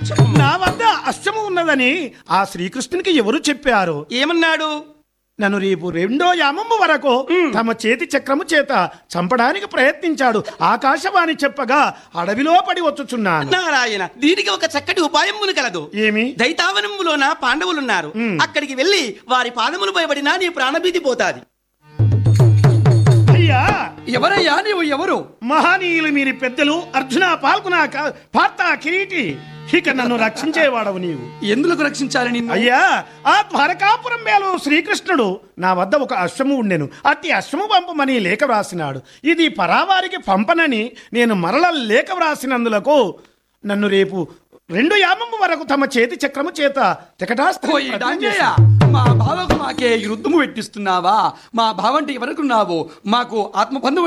నా వద్ద అశ్వము ఉన్నదని ఆ శ్రీకృష్ణునికి ఎవరు చెప్పారు ఏమన్నాడు నన్ను రేపు రెండో యామము వరకు తమ చేతి చక్రము చేత చంపడానికి ప్రయత్నించాడు ఆకాశవాణి చెప్పగా అడవిలో పడి వచ్చుచున్నాను నారాయణ దీనికి ఒక చక్కటి ఉపాయమును కలదు ఏమి దైతావనములోన పాండవులున్నారు అక్కడికి వెళ్ళి వారి పాదములు భయపడినా నీ ప్రాణభీతి పోతాది అయ్యా ఎవరయ్యా నీవు ఎవరు మహనీయులు మీరి పెద్దలు అర్జున పాల్గొన పార్త కిరీటి ఇక నన్ను రక్షించేవాడవు నీవు ఎందుకు రక్షించాలి నిన్ను అయ్యా ఆ ద్వారకాపురం మేలు శ్రీకృష్ణుడు నా వద్ద ఒక అశ్వము ఉండెను అట్టి అశ్వము పంపమని లేఖ వ్రాసినాడు ఇది పరావారికి పంపనని నేను మరల లేఖ వ్రాసినందులకు నన్ను రేపు రెండు యామము వరకు తమ చేతి చక్రము చేత తెకటాస్త్రం ఓయ్ ప్రతిజ్ఞ డాంగయ్య, చేశాను. మా బావకు మాకే యుద్ధము పెట్టిస్తున్నావా మా బావంటే ఎవరుకున్నావు మాకు ఆత్మబంధువు